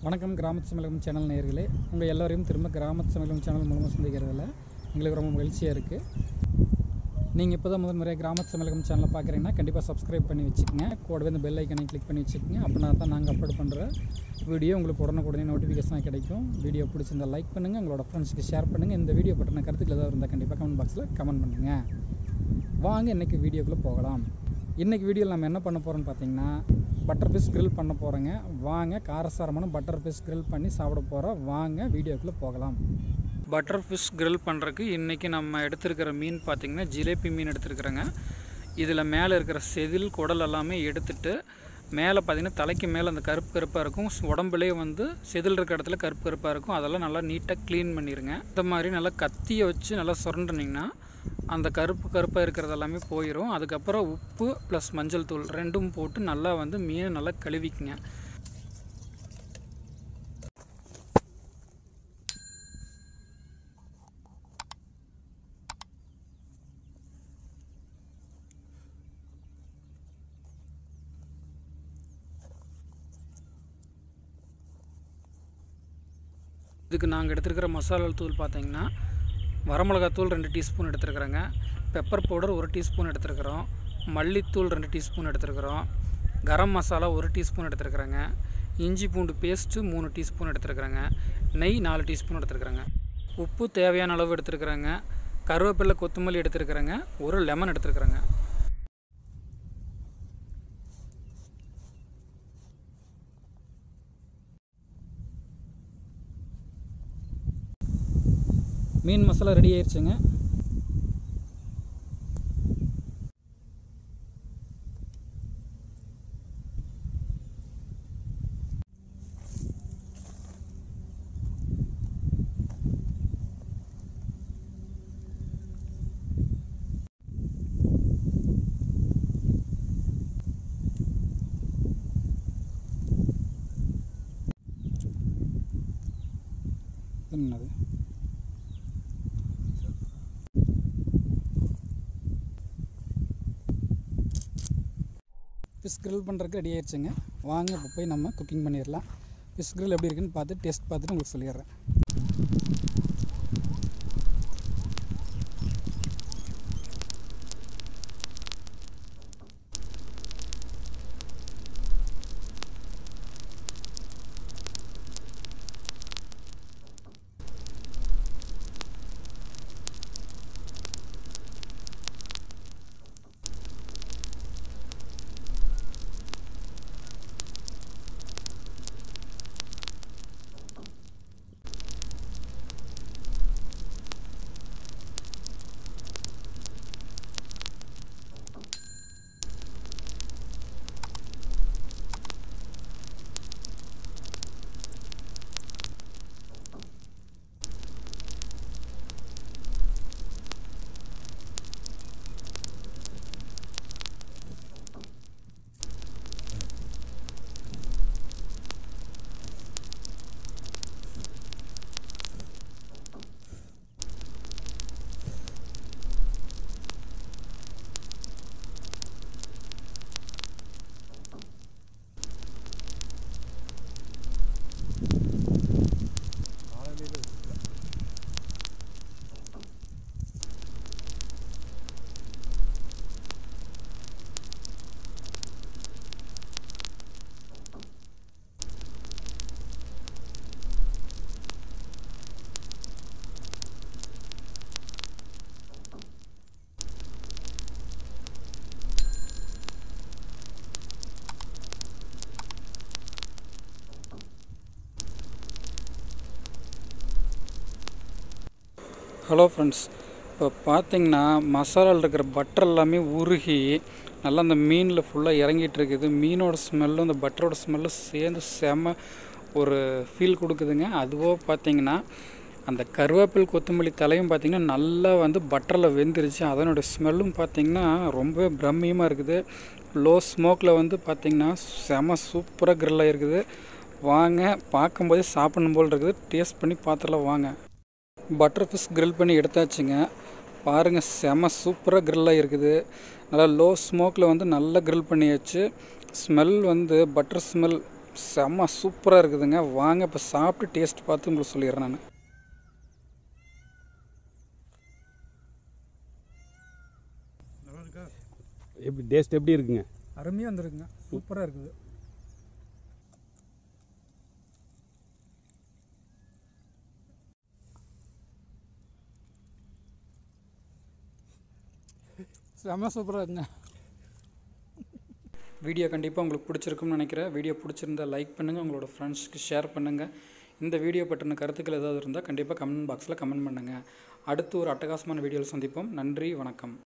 வணக்கம் கிராமத்து சமையலம் சேனல் நேயர்களே உங்கள் எல்லோரையும் திரும்ப கிராமத்து சமையலம் சேனல் மூலமாக சந்திக்கிறதுல எங்களுக்கு ரொம்ப மகிழ்ச்சியாக இருக்குது நீங்கள் இப்போ தான் முதல் முறையாக கிராமத்து சமையலம் சேனலை பார்க்குறீங்கன்னா கண்டிப்பாக சப்ஸ்கிரைப் பண்ணி வச்சுக்கோங்க கூடவே இந்த பெல் ஐக்கனை கிளிக் பண்ணி வச்சுக்கோங்க அப்படின்னா தான் நாங்கள் அப்லோட் பண்ணுற வீடியோ உங்களுக்கு உடனுக்குடனே நோட்டிஃபிகேஷனாக கிடைக்கும் வீடியோ பிடிச்சிருந்தா லைக் பண்ணுங்கள் உங்களோட ஃப்ரெண்ட்ஸ்க்கு ஷேர் பண்ணுங்கள் இந்த வீடியோ பற்றின கருத்துக்கள் ஏதாவது இருந்தால் கண்டிப்பாக கமெண்ட் பாக்ஸில் கமெண்ட் பண்ணுங்கள் வாங்க இன்றைக்கி வீடியோக்குள்ளே போகலாம் இன்றைக்கி வீடியோவில் நம்ம என்ன பண்ண போகிறோம்னு பார்த்தீங்கன்னா பட்டர் ஃபிஷ் grill பண்ண போகிறோங்க வாங்க காரசாரமான பட்டர் ஃபிஷ் grill பண்ணி சாப்பிட போகிறோம் வாங்க வீடியோக்குள்ளே போகலாம் பட்டர் ஃபிஷ் grill பண்ணுறதுக்கு இன்றைக்கி நம்ம எடுத்திருக்கிற மீன் பார்த்திங்கன்னா ஜிலேபி மீன் எடுத்துருக்குறேங்க இதில் மேலே இருக்கிற செதில் குடல் எல்லாமே எடுத்துட்டு மேலே பார்த்திங்கன்னா தலைக்கு மேலே அந்த கருப்பு கருப்பாக இருக்கும் உடம்புலேயே வந்து செதில் இருக்கிற இடத்துல கருப்பு கருப்பாக இருக்கும் அதெல்லாம் நல்லா நீட்டாக க்ளீன் பண்ணிடுங்க இந்த மாதிரி நல்லா கத்தியை வச்சு நல்லா சுரண்டுனீங்கன்னா அந்த கருப்பு கருப்பாக இருக்கிறது எல்லாமே போயிடும் அதுக்கப்புறம் உப்பு ப்ளஸ் மஞ்சள் தூள் ரெண்டும் போட்டு நல்லா வந்து மீனை நல்லா கழுவிக்குங்க இதுக்கு நாங்கள் எடுத்துருக்கிற மசாலா தூள் பார்த்தீங்கன்னா வரமிளகாத்தூள் ரெண்டு டீஸ்பூன் எடுத்துருக்குறோங்க பெப்பர் பவுடர் ஒரு டீஸ்பூன் எடுத்துருக்குறோம் மல்லித்தூள் ரெண்டு டீஸ்பூன் எடுத்துருக்குறோம் கரம் மசாலா ஒரு டீஸ்பூன் எடுத்துருக்குறேங்க இஞ்சி பூண்டு பேஸ்ட்டு மூணு டீஸ்பூன் எடுத்துருக்குறேங்க நெய் நாலு டீஸ்பூன் எடுத்துருக்குறேங்க உப்பு தேவையான அளவு எடுத்துருக்குறேங்க கருவேப்பிலை கொத்தமல்லி எடுத்துருக்குறேங்க ஒரு லெமன் எடுத்துருக்குறேங்க மீன் மசாலா ரெடி ஆயிடுச்சுங்க இது என்னது ஃபிஷ் grill பண்ணுறதுக்கு ரெடி ஆயிடுச்சுங்க வாங்க இப்போ போய் நம்ம குக்கிங் பண்ணிடலாம் ஃபிஷ் grill எப்படி இருக்குன்னு பார்த்து டேஸ்ட் பார்த்துட்டு உங்களுக்கு சொல்லிடுறேன் ஹலோ ஃப்ரெண்ட்ஸ் இப்போ பார்த்தீங்கன்னா மசாலாவில் இருக்கிற பட்டர் எல்லாமே உருகி நல்லா அந்த மீனில் ஃபுல்லாக இறங்கிட்டு இருக்குது மீனோட ஸ்மெல்லும் அந்த பட்டரோட ஸ்மெல்லும் சேர்ந்து செம ஒரு ஃபீல் கொடுக்குதுங்க அதுவோ பார்த்தீங்கன்னா அந்த கருவேப்பில் கொத்தமல்லி தலையும் பார்த்தீங்கன்னா நல்லா வந்து பட்டரில் வெந்துருச்சு அதனுடைய ஸ்மெல்லும் பார்த்தீங்கன்னா ரொம்ப பிரம்மியமாக இருக்குது லோ ஸ்மோக்கில் வந்து பார்த்தீங்கன்னா செம சூப்பராக grill ஆகிருக்குது வாங்க பார்க்கும்போதே சாப்பிடணும் போல் இருக்குது டேஸ்ட் பண்ணி பார்த்துடலாம் வாங்க பட்டர் ஃபிஷ் grill பண்ணி எடுத்தாச்சுங்க பாருங்கள் செம சூப்பராக grill இருக்குது நல்லா லோ ஸ்மோக்கில் வந்து நல்லா grill பண்ணியாச்சு ஸ்மெல் வந்து பட்டர் ஸ்மெல் செம்ம சூப்பராக இருக்குதுங்க வாங்க இப்போ சாப்பிட்டு டேஸ்ட் பார்த்து உங்களுக்கு சொல்லிடுறேன் நான் எப்படி டேஸ்ட் எப்படி இருக்குங்க அருமையாக வந்துருக்குங்க சூப்பராக இருக்குது செம்ம சூப்பராக இருக்குங்க வீடியோ கண்டிப்பாக உங்களுக்கு பிடிச்சிருக்கும்னு நினைக்கிறேன் வீடியோ பிடிச்சிருந்தா லைக் பண்ணுங்கள் உங்களோட ஃப்ரெண்ட்ஸ்க்கு ஷேர் பண்ணுங்கள் இந்த வீடியோ பற்றின கருத்துக்கள் ஏதாவது இருந்தால் கண்டிப்பாக கமெண்ட் பாக்ஸில் கமெண்ட் பண்ணுங்கள் அடுத்து ஒரு அட்டகாசமான வீடியோவில் சந்திப்போம் நன்றி வணக்கம்